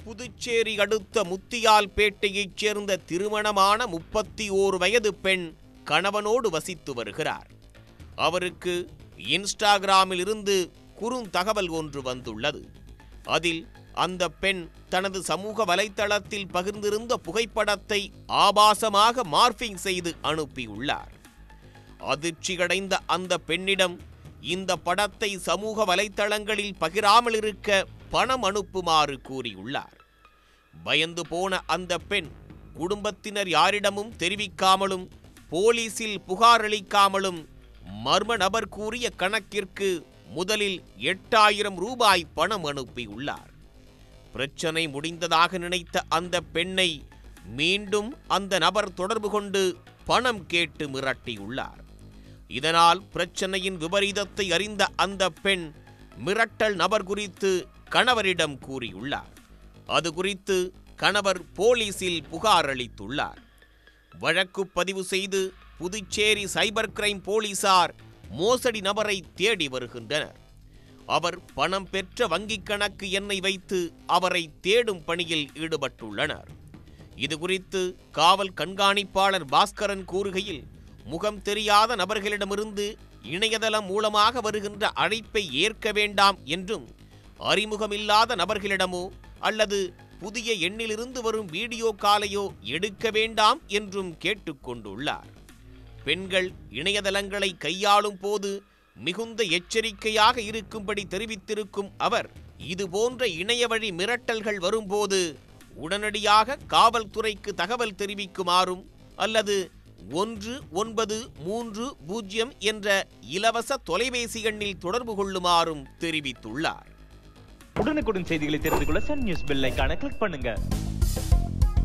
புதுச்சேரி அடுத்த முத்தியால்பேட்டையைச் சேர்ந்த திருமணமான முப்பத்தி ஓரு வயது பெண் கணவனோடு வசித்து வருகிறார் அவருக்கு இன்ஸ்டாகிராமில் இருந்து குறுந்தகவல் ஒன்று வந்துள்ளது அதில் அந்த பெண் தனது சமூக வலைத்தளத்தில் பகிர்ந்திருந்த புகைப்படத்தை ஆபாசமாக மார்பிங் செய்து அனுப்பியுள்ளார் அதிர்ச்சியடைந்த அந்த பெண்ணிடம் இந்த படத்தை சமூக வலைத்தளங்களில் பகிராமல் இருக்க பணம் அனுப்புமாறு கூறியுள்ளார் பயந்து போன அந்த பெண் குடும்பத்தினர் யாரிடமும் தெரிவிக்காமலும் போலீசில் புகார் அளிக்காமலும் மர்ம நபர் கூறிய கணக்கிற்கு முதலில் எட்டாயிரம் ரூபாய் பணம் அனுப்பியுள்ளார் பிரச்சனை முடிந்ததாக நினைத்த அந்த பெண்ணை மீண்டும் அந்த நபர் தொடர்பு கொண்டு பணம் கேட்டு மிரட்டியுள்ளார் இதனால் பிரச்சனையின் விபரீதத்தை அறிந்த அந்த பெண் மிரட்டல் நபர் குறித்து கணவரிடம் கூறியுள்ளார் அது குறித்து கணவர் போலீசில் புகார் அளித்துள்ளார் வழக்கு பதிவு செய்து புதுச்சேரி சைபர் கிரைம் போலீசார் மோசடி நபரை தேடி வருகின்றனர் அவர் பணம் பெற்ற வங்கிக் கணக்கு எண்ணை வைத்து அவரை தேடும் பணியில் ஈடுபட்டுள்ளனர் இது குறித்து காவல் கண்காணிப்பாளர் பாஸ்கரன் கூறுகையில் முகம் தெரியாத நபர்களிடமிருந்து இணையதளம் மூலமாக வருகின்ற அழைப்பை ஏற்க வேண்டாம் என்றும் அறிமுகமில்லாத நபர்களிடமோ அல்லது புதிய எண்ணிலிருந்து வரும் வீடியோ காலையோ எடுக்க வேண்டாம் என்றும் கேட்டுக்கொண்டுள்ளார் பெண்கள் இணையதளங்களை கையாளும் போது மிகுந்த எச்சரிக்கையாக இருக்கும்படி தெரிவித்திருக்கும் அவர் இதுபோன்ற இணைய வழி மிரட்டல்கள் வரும்போது உடனடியாக காவல்துறைக்கு தகவல் தெரிவிக்குமாறும் அல்லது ஒன்று ஒன்பது மூன்று பூஜ்ஜியம் என்ற இலவச தொலைபேசி எண்ணில் தொடர்பு கொள்ளுமாறும் தெரிவித்துள்ளார் உடனுக்குடன் செய்திகளை தெரிந்து கொள்ள சன் நியூஸ் பெல் ஐகானை கிளிக் பண்ணுங்க